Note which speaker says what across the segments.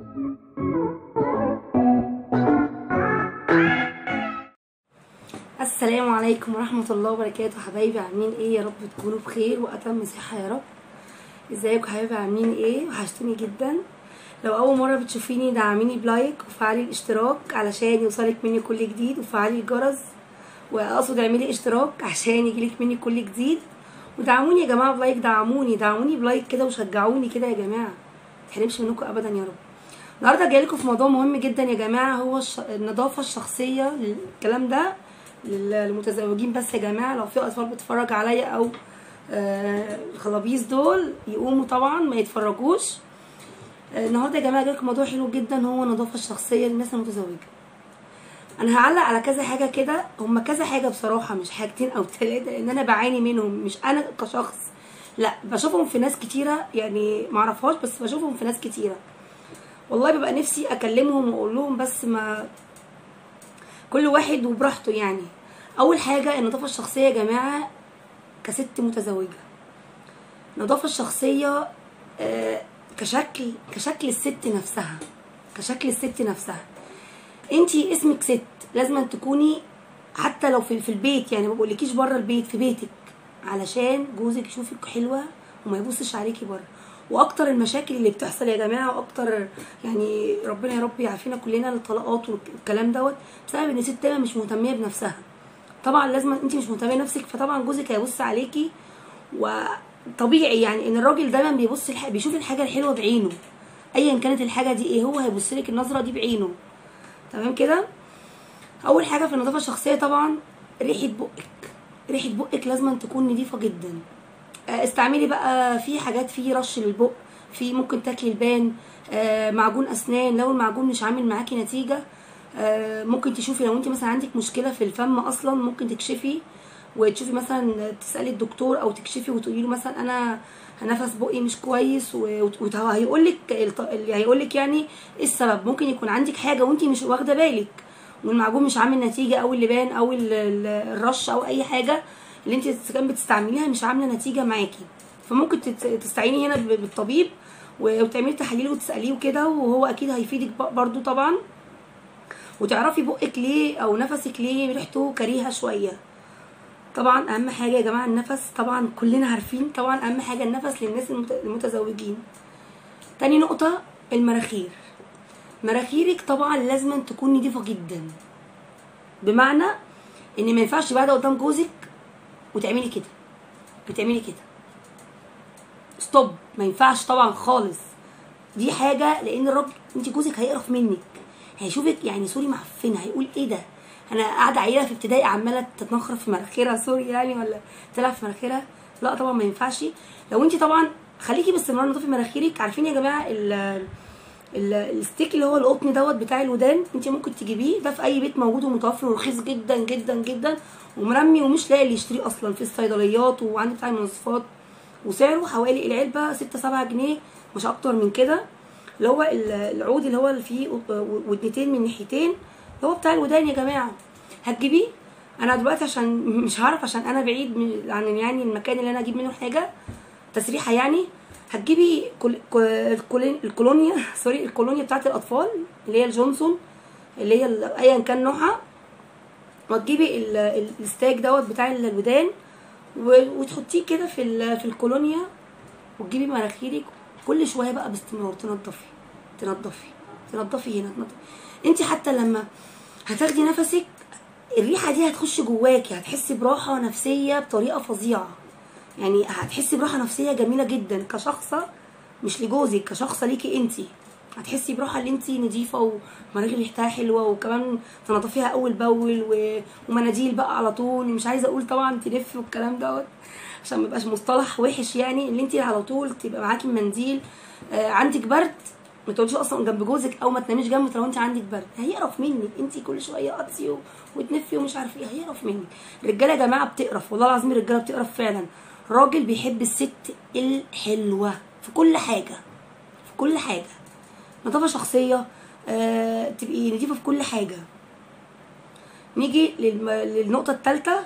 Speaker 1: السلام عليكم ورحمة الله وبركاته حبايبي عاملين ايه يا رب تكونوا بخير واتم صحة يا رب ازيكم حبايبي عاملين ايه وحشتوني جدا لو اول مرة بتشوفيني دعميني بلايك وفعلي الاشتراك علشان يوصلك مني كل جديد وفعلي الجرس واقصد اعملي اشتراك عشان يجيلك مني كل جديد ودعموني يا جماعة بلايك دعموني دعموني بلايك كده وشجعوني كده يا جماعة متحرمش منكم ابدا يا رب النهارده جايلكم في موضوع مهم جدا يا جماعه هو الش... النظافه الشخصيه الكلام ده للمتزوجين بس يا جماعه لو في اطفال بتتفرج عليا او آه الخلابيس دول يقوموا طبعا ما يتفرجوش آه النهارده يا جماعه جايلكم موضوع حلو جدا هو النظافه الشخصيه للناس المتزوجه انا هعلق على كذا حاجه كده هما كذا حاجه بصراحه مش حاجتين او ثلاثه لان انا بعاني منهم مش انا كشخص لا بشوفهم في ناس كتيره يعني معرفهاش بس بشوفهم في ناس كتيره والله ببقى نفسي اكلمهم واقول لهم بس ما كل واحد وبراحته يعني اول حاجه النظافه الشخصيه يا جماعه كست متزوجه النظافه الشخصيه آه كشكل كشكل الست نفسها كشكل الست نفسها انتي اسمك ست لازم تكوني حتى لو في, في البيت يعني ما بقولكيش بره البيت في بيتك علشان جوزك يشوفك حلوه وما يبصش عليكي بره واكتر المشاكل اللي بتحصل يا جماعه واكتر يعني ربنا يا رب يعافينا كلنا الطلاقات والكلام دوت بسبب ان الست دايما مش مهتميه بنفسها طبعا لازم انت مش مهتميه بنفسك فطبعا جوزك هيبص عليكي وطبيعي يعني ان الراجل دايما بيبص الح... بيشوف الحاجه الحلوه بعينه ايا كانت الحاجه دي ايه هو هيبص لك النظره دي بعينه تمام كده اول حاجه في النظافه الشخصيه طبعا ريحه بقك ريحه بقك لازم تكون نظيفه جدا استعملي بقى في حاجات في رش للبق في ممكن تاكلي البان آه معجون اسنان لو المعجون مش عامل معاكي نتيجه آه ممكن تشوفي لو انت مثلا عندك مشكله في الفم اصلا ممكن تكشفي وتشوفي مثلا تسالي الدكتور او تكشفي وتقولي له مثلا انا نفس بقي مش كويس وهيقول لك هيقول لك يعني ايه السبب ممكن يكون عندك حاجه وانت مش واخده بالك والمعجون مش عامل نتيجه او اللبان او الرش او اي حاجه اللي انت كان بتستعمليها مش عامله نتيجه معاكي فممكن تستعيني هنا بالطبيب وتعملي تحاليل وتساليه وكده وهو اكيد هيفيدك برضو طبعا وتعرفي بقك ليه او نفسك ليه ريحته كريهه شويه طبعا اهم حاجه يا جماعه النفس طبعا كلنا عارفين طبعا اهم حاجه النفس للناس المتزوجين تاني نقطه المراخير مراخيرك طبعا لازم تكون نضيفه جدا بمعنى ان ما ينفعش بعد قدام جوزك وتعملي كده بتعملي كده ستوب ما ينفعش طبعا خالص دي حاجه لان الراجل انت جوزك هيقرف منك هيشوفك يعني سوري معفنه هيقول ايه ده انا قاعده عيله في ابتدائي عماله تتنخر في مناخيرها سوري يعني ولا تلعب في مناخيرها لا طبعا ما ينفعش لو انت طبعا خليكي باستمرار نضيفي مناخيرك عارفين يا جماعه ال الستيك اللي هو القطن دوت بتاع الودان انت ممكن تجيبيه ده في اي بيت موجود ومتوفر ورخيص جدا جدا جدا ومرمي ومش لاقي اللي يشتريه اصلا في الصيدليات وعند بتاع المنظفات وسعره حوالي العلبه 6 7 جنيه مش اكتر من كده اللي هو العود اللي هو اللي فيه ودنتين من ناحيتين اللي هو بتاع الودان يا جماعه هتجيبيه انا دلوقتي عشان مش هعرف عشان انا بعيد عن يعني المكان اللي انا اجيب منه حاجه تسريحه يعني هتجيبي كل... كل... الكولونيا سوري الكولونيا بتاعت الاطفال اللي هي الجونسون اللي هي ايا كان نوعها وتجيبي الستاك دوت بتاع الودان وتحطيه كده في في الكولونيا وتجيبي مناخيرك كل شويه بقى باستمرار تنضفي تنضفي تنضفي هنا تنضفي انت حتى لما هتاخدي نفسك الريحه دي هتخش جواكي هتحسي براحه نفسيه بطريقه فظيعه يعني هتحسي براحه نفسيه جميله جدا كشخصه مش لجوزك كشخصه ليكي انت هتحسي براحه ان انت نظيفه ومناخير ريحتها حلوه وكمان تنظفيها اول باول و... ومناديل بقى على طول مش عايزه اقول طبعا تلف والكلام دوت عشان ما يبقاش مصطلح وحش يعني ان انت على طول تبقى معاكي منديل آه عندك برد ما تقعديش اصلا جنب جوزك او ما تناميش جنبه لو انت عندك برد هيقرف منك انت كل شويه قطسي و... وتنفي ومش عارفه ايه هيقرف منك الرجاله يا جماعه بتقرف والله العظيم الرجاله بتقرف فعلا راجل بيحب الست الحلوه في كل حاجه في كل حاجه نظافه شخصيه آه، تبقي نظيفه في كل حاجه نيجي للم- للنقطه الثالثه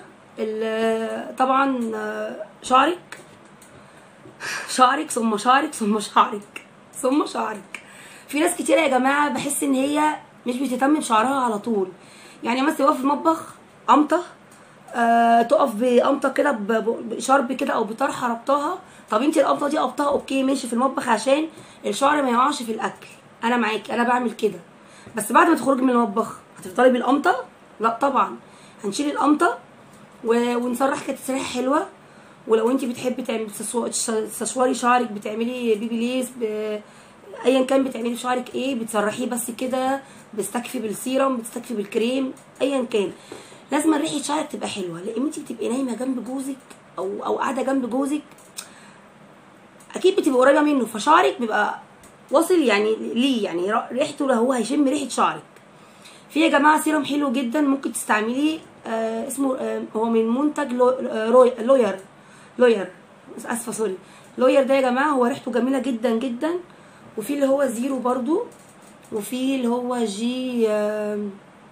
Speaker 1: طبعا آه، شعرك شعرك ثم شعرك ثم شعرك ثم شعرك في ناس كتيره يا جماعه بحس ان هي مش بتهتم بشعرها على طول يعني مثلا تقف في المطبخ قمطه آه تقف بقمطه كده ب- ب- بشرب كده او بطرحه ربطها طب انت القمطه دي قبطها اوكي ماشي في المطبخ عشان الشعر ما يقعش في الاكل انا معاكي انا بعمل كده بس بعد ما تخرجي من المطبخ هتفضلي بالقمطه لا طبعا هنشيل القمطه و- ونسرح كده تسريحه حلوه ولو انت بتحبي تعملي تسو- تش- تستشوري شعرك بتعملي بيبي ليس ب... ايا كان بتعملي في شعرك ايه بتسرحيه بس كده بتستكفي بالسيرم بتستكفي بالكريم ايا كان لازم ريحه شعرك تبقى حلوه لان انت بتبقي نايمه جنب جوزك او او قاعده جنب جوزك اكيد بتبقى قريبه منه فشعرك بيبقى واصل يعني ليه يعني ر- ريحته هو هيشم ريحه شعرك في يا جماعه سيرم حلو جدا ممكن تستعمليه آه اسمه آه هو من منتج لو آه روي لوير لوير اسفه سوري لوير ده يا جماعه هو ريحته جميله جدا جدا وفي اللي هو زيرو برضو وفي اللي هو جي آه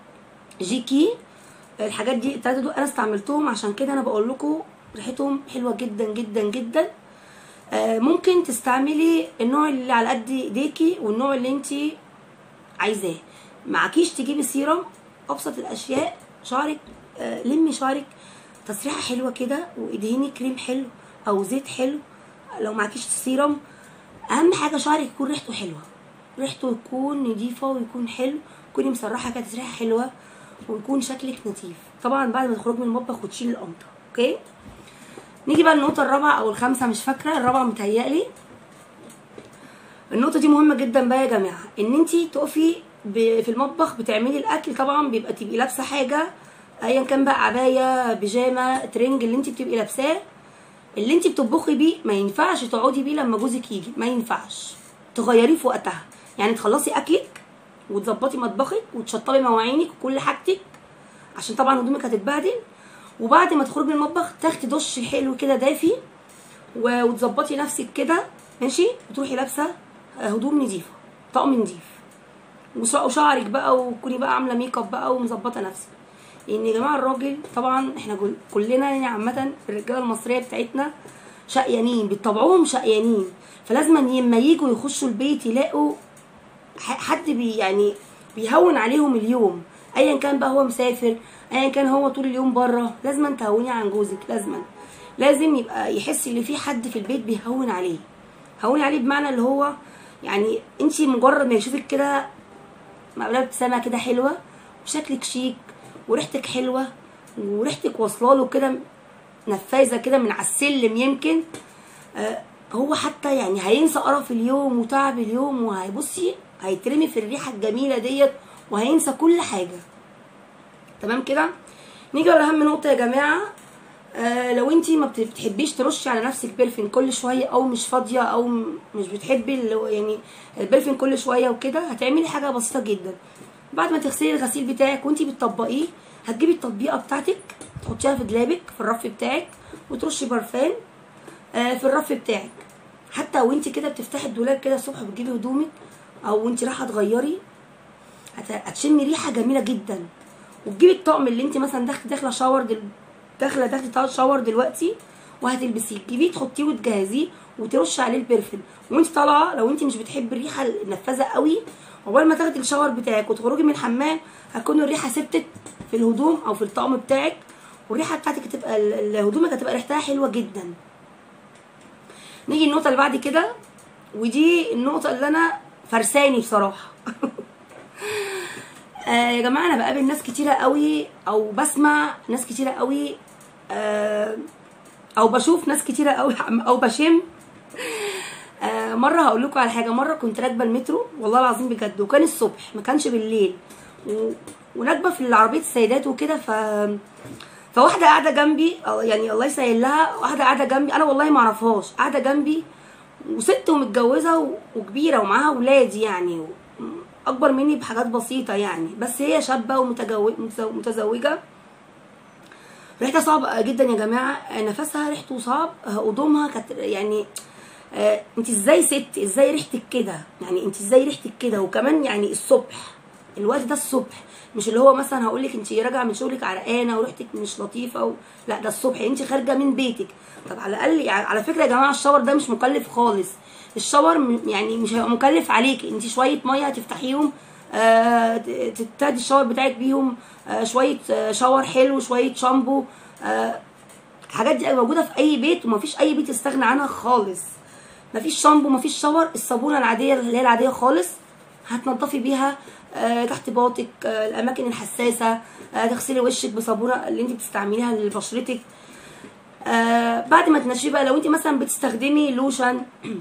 Speaker 1: جي كي الحاجات دي التلاته دول انا استعملتهم عشان كده انا بقول لكم ريحتهم حلوه جدا جدا جدا آه، ممكن تستعملي النوع اللي على قد ايديكي والنوع اللي انت عايزاه معكيش تجيبي سيرم ابسط الاشياء شعرك آه، لمي شعرك تسريحه حلوه كده وادهني كريم حلو او زيت حلو لو معكيش سيرم اهم حاجه شعرك يكون ريحته حلوه ريحته يكون نضيفه ويكون حلو تكوني مسرحه كده تسريحه حلوه ويكون شكلك نظيف طبعا بعد ما تخرجي من المطبخ وتشيلي القمطه اوكي نيجي بقى النقطه الرابعه او الخامسه مش فاكره الرابعه متهيألي النقطه دي مهمه جدا بقى يا جماعه ان انت تقفي ب- في المطبخ بتعملي الاكل طبعا بيبقى تبقي لابسه حاجه ايا كان بقى عبايه بيجامه ترنج اللي انت بتبقي لابساه اللي انت بتطبخي بيه ما ينفعش تقعدي بيه لما جوزك يجي ما ينفعش تغيريه في وقتها يعني تخلصي اكلك وتظبطي مطبخك وتشطبي مواعينك وكل حاجتك عشان طبعا هدومك هتتبهدل وبعد ما تخرجي من المطبخ تاخدي دش حلو كده دافي و- وتظبطي نفسك كده ماشي وتروحي لابسه آه، هدوم نظيفه طقم نظيف وش- وشعرك بقى وتكوني بقى عامله ميك اب بقى ومظبطه نفسك لان يا جماعه الراجل طبعا احنا كل- كلنا يعني عامه الرجاله المصريه بتاعتنا شقيانين بطبعهم شقيانين فلازم لما يجوا يخشوا البيت يلاقوا ح- حد بي يعني بيهون عليهم اليوم ايا كان بقى هو مسافر ايا كان هو طول اليوم بره لازم تهوني عن جوزك لازما لازم يبقى يحس ان في حد في البيت بيهون عليه هون عليه بمعنى اللي هو يعني انت مجرد ما يشوفك كده معموله ابتسامه كده حلوه وشكلك شيك وريحتك حلوه وريحتك واصله له كده نفاذه كده من على السلم يمكن آه، هو حتى يعني هينسى قرف اليوم وتعب اليوم وهيبصي هيترمي في الريحه الجميله ديت وهينسى كل حاجه تمام كده نيجي على اهم نقطه يا جماعه آه لو انتي ما بت- بتحبيش ترشي على نفسك بيرفين كل شويه او مش فاضيه او م- مش بتحبي اللي هو يعني البيرفين كل شويه وكده هتعملي حاجه بسيطه جدا بعد ما تغسلي الغسيل بتاعك وانتي بتطبقيه هتجيبي التطبيقه بتاعتك تحطيها في دولابك في الرف بتاعك وترشي برفان آه، في الرف بتاعك حتى وانت كده بتفتحي الدولاب كده الصبح بتجيبي هدومك او وانت رايحه تغيري هت- هتشمي ريحه جميله جدا وتجيبي الطقم اللي انت مثلا داخله داخله شاور دل... داخله داخله شاور دلوقتي وهتلبسيه تجيبيه تحطيه وتجهزيه وترشي عليه البرفيوم وانت طالعه لو انت مش بتحبي الريحه النفاذه قوي عقبال ما تاخدي الشاور بتاعك وتخرجي من الحمام هتكون الريحه ثبتت في الهدوم او في الطقم بتاعك والريحه بتاعتك هتبقى ال- ال- هدومك هتبقى ريحتها حلوه جدا نيجي النقطه اللي بعد كده ودي النقطه اللي انا فرساني بصراحه آه يا جماعه انا بقابل ناس كتيره قوي او بسمع ناس كتيره قوي آه او بشوف ناس كتيره قوي او بشم آه مره هقول لكم على حاجه مره كنت راكبه المترو والله العظيم بجد وكان الصبح ما كانش بالليل و... وراكبه في عربيه السيدات وكده ف فواحده قاعده جنبي أو يعني الله يسهل لها واحده قاعده جنبي انا والله ما اعرفهاش قاعده جنبي وست ومتجوزه و- وكبيره ومعاها اولاد يعني و- اكبر مني بحاجات بسيطه يعني بس هي شابه ومتزوجه ريحتها صعبة جدا يا جماعة نفسها ريحته صعب هدومها كانت يعني آه انت ازاي ست ازاي ريحتك كده يعني انت ازاي ريحتك كده وكمان يعني الصبح الوقت ده الصبح مش اللي هو مثلا هقول لك انت راجعه من شغلك عرقانه وريحتك مش لطيفه و... لا ده الصبح انت خارجه من بيتك طب على الاقل يعني على فكره يا جماعه الشاور ده مش مكلف خالص الشاور م- يعني مش هيبقى مكلف عليك انت شويه ميه هتفتحيهم آه ت- تهدي الشاور بتاعك بيهم آه شويه آه شاور حلو شويه شامبو آه الحاجات دي موجوده في اي بيت ومفيش اي بيت يستغنى عنها خالص مفيش شامبو مفيش شاور الصابونه العاديه اللي هي العاديه خالص هتنضفي بيها آه، تحت باطك آه، الاماكن الحساسه آه، تغسلي وشك بصابونه اللي انت بتستعمليها لبشرتك آه، بعد ما تنشفي بقى لو انت مثلا بتستخدمي لوشن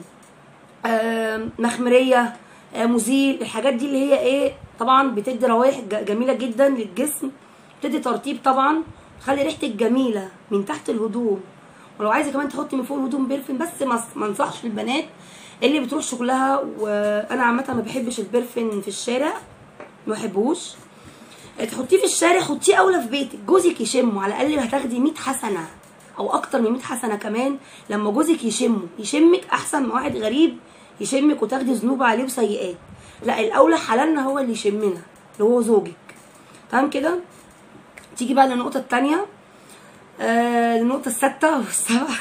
Speaker 1: آه، مخمريه آه، مزيل الحاجات دي اللي هي ايه طبعا بتدي روائح ج- جميله جدا للجسم بتدي ترطيب طبعا تخلي ريحتك جميله من تحت الهدوم ولو عايزه كمان تحطي من فوق الهدوم برفن بس ما ما انصحش البنات اللي بتروح شغلها وانا عامه ما بحبش البرفن في الشارع ما بحبوش تحطيه في الشارع حطيه اولى في بيتك جوزك يشمه على الاقل هتاخدي 100 حسنه او اكتر من 100 حسنه كمان لما جوزك يشمه يشمك احسن من واحد غريب يشمك وتاخدي ذنوب عليه وسيئات لا الاولى حلالنا هو اللي يشمنا اللي هو زوجك تمام كده تيجي بقى للنقطه الثانيه آه النقطه السادسه والسابعه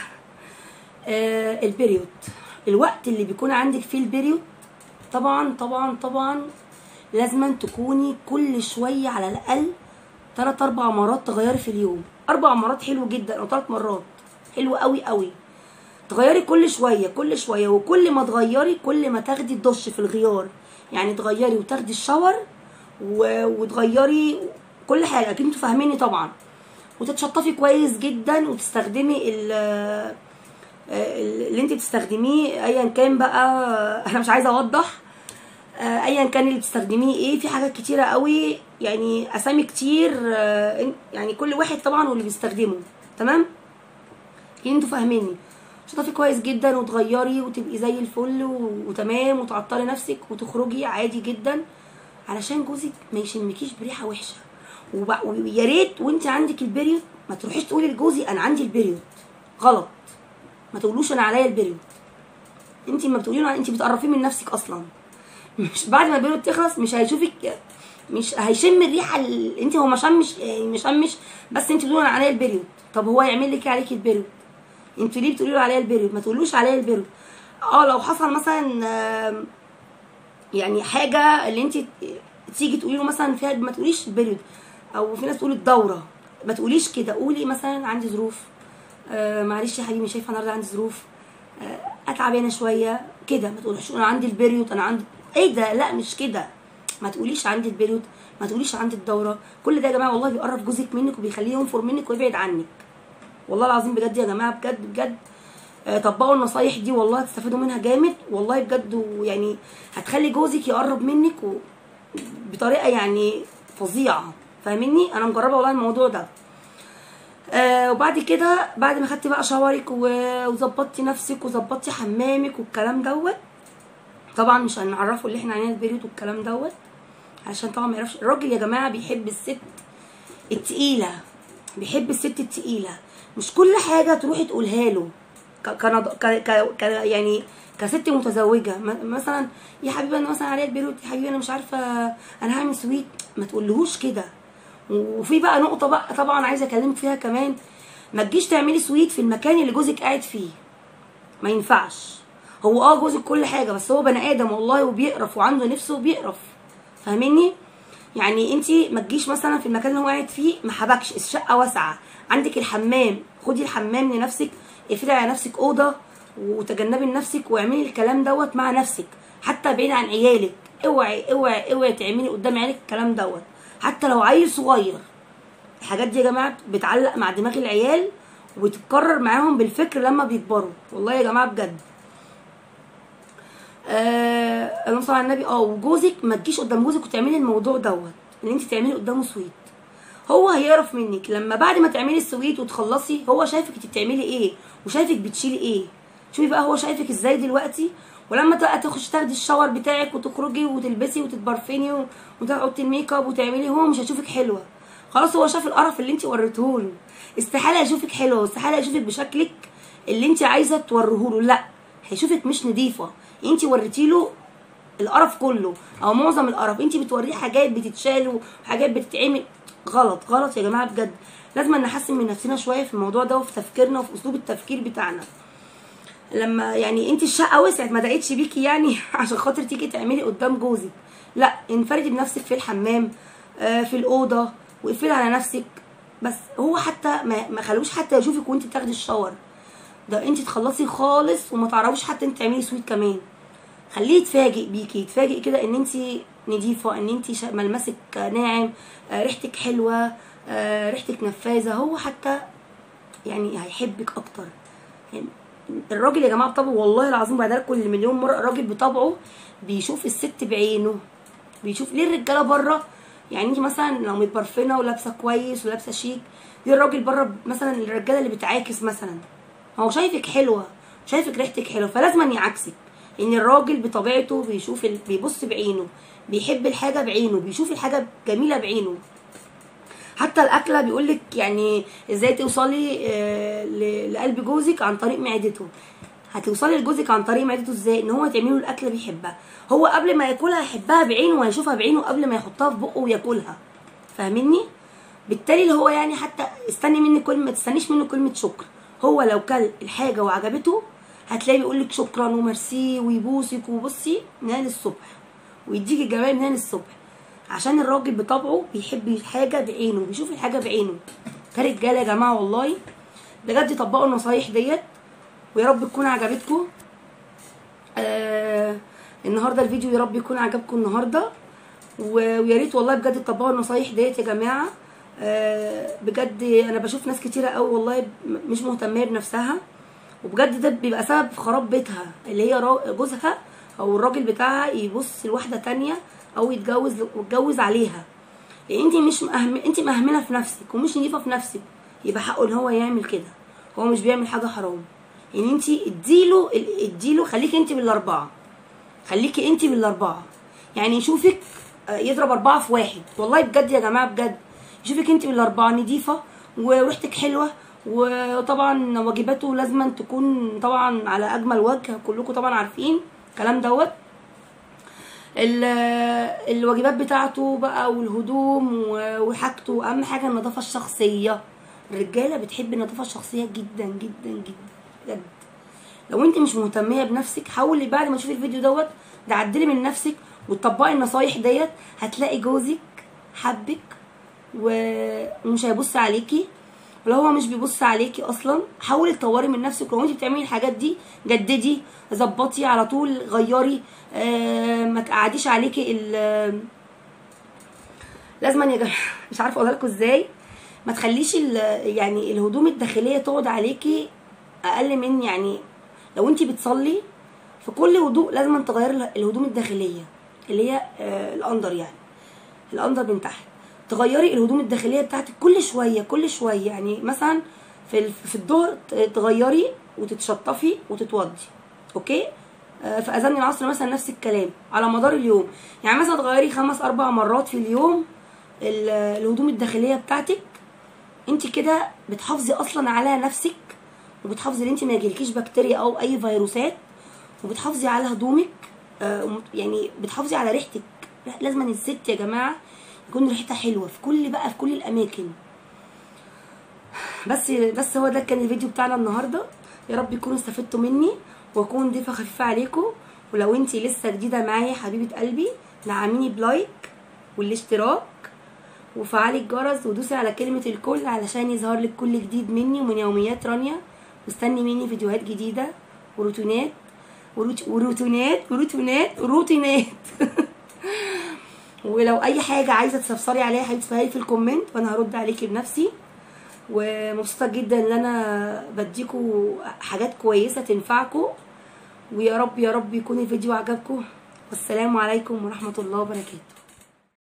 Speaker 1: آه البريود الوقت اللي بيكون عندك فيه البريود طبعا طبعا طبعا لازما تكوني كل شويه على الاقل تلات اربع مرات تغيري في اليوم اربع مرات حلو جدا او ثلاث مرات حلو قوي قوي تغيري كل شويه كل شويه وكل ما تغيري كل ما تاخدي الدش في الغيار يعني تغيري وتاخدي الشاور و... وتغيري كل حاجه اكيد انتوا فاهميني طبعا وتتشطفي كويس جدا وتستخدمي ال اللي انت بتستخدميه ايا كان بقى انا مش عايزه اوضح آه، ايا كان اللي بتستخدميه ايه في حاجات كتيره قوي يعني اسامي كتير آه، يعني كل واحد طبعا واللي بيستخدمه تمام اكيد انتوا فاهميني شطفي كويس جدا وتغيري وتبقي زي الفل و- وتمام وتعطلي نفسك وتخرجي عادي جدا علشان جوزك ما يشمكيش بريحه وحشه وب- ويا ريت وانت عندك البريود ما تروحيش تقولي لجوزي انا عندي البريود غلط ما تقولوش انا عليا البريود انت ما بتقولي له انت بتقرفيه من نفسك اصلا مش بعد ما البريود تخلص مش هيشوفك مش هيشم الريحه اللي انت هو ما شمش يعني ما شمش بس انت بتقولي انا عليا البريود طب هو يعمل لك ايه عليك البريود انت ليه بتقولي له عليا البريود ما تقولوش عليا البريود اه لو حصل مثلا آم، يعني حاجه اللي انت تيجي تقولي له مثلا فيها ما تقوليش البريود او في ناس تقول الدوره ما تقوليش كده قولي مثلا عندي ظروف آه معلش يا حبيبي شايفه النهارده عندي ظروف آه اتعب انا شويه كده ما تقوليش انا عندي البريود انا عندي ايه ده لا مش كده ما تقوليش عندي البريود ما تقوليش عندي الدوره كل ده يا جماعه والله بيقرب جوزك منك وبيخليه ينفر منك ويبعد عنك والله العظيم بجد يا جماعه بجد بجد آه، طبقوا النصايح دي والله هتستفادوا منها جامد والله بجد ويعني هتخلي جوزك يقرب منك و... بطريقه يعني فظيعه فاهميني انا مجربه والله الموضوع ده آه وبعد كده بعد ما خدتي بقى شاورك و- وظبطتي نفسك وظبطتي حمامك والكلام دوت طبعا مش هنعرفه اللي احنا علينا البريود والكلام دوت عشان طبعا ما يعرفش الراجل يا جماعه بيحب الست التقيله بيحب الست التقيله مش كل حاجه تروحي تقولها له ك- كنض... ك... ك... ك... يعني كست متزوجه م- مثلا يا حبيبي انا مثلا عليا البيروت يا حبيبي انا مش عارفه انا هعمل سويت ما تقولهوش كده وفي بقى نقطه بقى طبعا عايزه اكلمك فيها كمان ما تجيش تعملي سويت في المكان اللي جوزك قاعد فيه ما ينفعش هو اه جوزك كل حاجه بس هو بني ادم والله وبيقرف وعنده نفسه وبيقرف فاهميني يعني انت ما تجيش مثلا في المكان اللي هو قاعد فيه ما حبكش الشقه واسعه عندك الحمام خدي الحمام لنفسك اقفلي على نفسك اوضه وتجنبي لنفسك واعملي الكلام دوت مع نفسك حتى بعيد عن عيالك اوعي اوعي اوعي تعملي قدام عيالك الكلام دوت حتى لو عيل صغير الحاجات دي يا جماعه بتعلق مع دماغ العيال وبتتكرر معاهم بالفكر لما بيكبروا والله يا جماعه بجد آه اللهم صل على النبي اه وجوزك ما تجيش قدام جوزك وتعملي الموضوع دوت ان انت تعملي قدامه سويت هو هيعرف منك لما بعد ما تعملي السويت وتخلصي هو شايفك انت بتعملي ايه وشايفك بتشيلي ايه شوفي بقى هو شايفك ازاي دلوقتي ولما بقى تخش تاخدي الشاور بتاعك وتخرجي وتلبسي وتتبرفني و- وتحطي الميك اب وتعملي هو مش هيشوفك حلوه خلاص هو شاف القرف اللي انت وريته له استحاله يشوفك حلوه واستحاله يشوفك بشكلك اللي انت عايزه توريه له لا هيشوفك مش نظيفه انت وريتي له القرف كله او معظم القرف انت بتوريه حاجات بتتشال وحاجات بتتعمل غلط غلط يا جماعه بجد لازم نحسن من نفسنا شويه في الموضوع ده وفي تفكيرنا وفي اسلوب التفكير بتاعنا لما يعني انت الشقه وسعت ما دقتش بيكي يعني عشان خاطر تيجي تعملي قدام جوزك لا انفردي بنفسك في الحمام آه، في الاوضه واقفلي على نفسك بس هو حتى ما, ما خلوش حتى يشوفك وانت بتاخدي الشاور ده انت تخلصي خالص وما تعرفوش حتى انت تعملي سويت كمان خليه يتفاجئ بيكي يتفاجئ كده ان انت نضيفه ان انت شا- ملمسك ناعم آه، ريحتك حلوه آه، ريحتك نفاذه هو حتى يعني هيحبك اكتر يعني الراجل يا جماعه بطبعه والله العظيم بعد كل مليون مره الراجل بطبعه بيشوف الست بعينه بيشوف ليه الرجاله بره يعني انت مثلا لو متبرفنه ولابسه كويس ولابسه شيك ليه الراجل بره مثلا الرجاله اللي بتعاكس مثلا هو شايفك حلوه شايفك ريحتك حلوه فلازم يعكسك ان الراجل بطبيعته بيشوف ال... بيبص بعينه بيحب الحاجه بعينه بيشوف الحاجه جميله بعينه حتى الاكله بيقول لك يعني ازاي توصلي آه، ل- لقلب جوزك عن طريق معدته هتوصلي لجوزك عن طريق معدته ازاي ان هو تعمله الاكله بيحبها هو قبل ما ياكلها يحبها بعينه وهيشوفها بعينه قبل ما يحطها في بقه وياكلها فاهمني بالتالي اللي هو يعني حتى استني مني كلمه ما تستنيش منه كلمه شكر هو لو كل الحاجه وعجبته هتلاقيه بيقول لك شكرا وميرسي ويبوسك وبصي من هنا للصبح ويديك الجمال من هنا للصبح عشان الراجل بطبعه بيحب الحاجه بعينه بيشوف الحاجه بعينه كرجاله يا جماعه والله بجد طبقوا النصايح ديت ويا رب تكون عجبتكم آه النهارده الفيديو يا رب يكون عجبكم النهارده و- ويا ريت والله بجد تطبقوا النصايح ديت يا جماعه آه بجد انا بشوف ناس كتيره قوي والله م- مش مهتمه بنفسها وبجد ده بيبقى سبب في خراب بيتها اللي هي را- جوزها او الراجل بتاعها يبص لواحده تانية او يتجوز ويتجوز عليها يعني انت مش مأهم... انت مهمله في نفسك ومش نضيفه في نفسك يبقى حقه ان هو يعمل كده هو مش بيعمل حاجه حرام يعني انت اديله ال- اديله خليكي انت بالاربعه خليكي انت بالاربعه يعني يشوفك آه، يضرب اربعه في واحد والله بجد يا جماعه بجد يشوفك انت بالاربعه نضيفه وريحتك حلوه وطبعا واجباته لازم تكون طبعا على اجمل وجه كلكم طبعا عارفين الكلام دوت ال- الواجبات بتاعته بقى والهدوم و- وحاجته اهم حاجه النظافه الشخصيه الرجاله بتحب النظافه الشخصيه جدا جدا جدا بجد لو انت مش مهتميه بنفسك حاولي بعد ما تشوفي الفيديو دوت تعدلي من نفسك وتطبقي النصايح ديت هتلاقي جوزك حبك و- ومش هيبص عليكي ولو هو مش بيبص عليكي اصلا حاولي تطوري من نفسك لو انت بتعملي الحاجات دي جددي ظبطي على طول غيري آه ما تقعديش عليكي ال لازم يا جماعه مش عارفه اقولها لكم ازاي ما تخليش ال- يعني الهدوم الداخليه تقعد عليكي اقل من يعني لو انت بتصلي في كل وضوء لازم تغيري الهدوم الداخليه اللي هي آه الاندر يعني الاندر من تحت تغيري الهدوم الداخليه بتاعتك كل شويه كل شويه يعني مثلا في ال- في الظهر ت- تغيري وتتشطفي وتتوضي اوكي آه، في اذان العصر مثلا نفس الكلام على مدار اليوم يعني مثلا تغيري خمس اربع مرات في اليوم ال- الهدوم الداخليه بتاعتك انت كده بتحافظي اصلا على نفسك وبتحافظي ان انت ما يجيلكيش بكتيريا او اي فيروسات وبتحافظي على هدومك آه، وم- يعني بتحافظي على ريحتك لا، لازم الست يا جماعه يكون ريحتها حلوه في كل بقى في كل الاماكن بس بس هو ده كان الفيديو بتاعنا النهارده يا رب يكونوا استفدتوا مني واكون ضيفه خفيفه عليكم ولو انتي لسه جديده معايا حبيبه قلبي دعميني بلايك والاشتراك وفعلي الجرس ودوسي على كلمة الكل علشان يظهر لك كل جديد مني ومن يوميات رانيا واستني مني فيديوهات جديدة وروتينات وروت- وروتينات وروتينات وروتينات ولو اي حاجة عايزة تستفسري عليها حبيبتي في الكومنت وانا هرد عليكي بنفسي ومبسوطة جدا ان انا بديكوا حاجات كويسة تنفعكم ويا رب يا رب يكون الفيديو عجبكم والسلام عليكم ورحمة الله وبركاته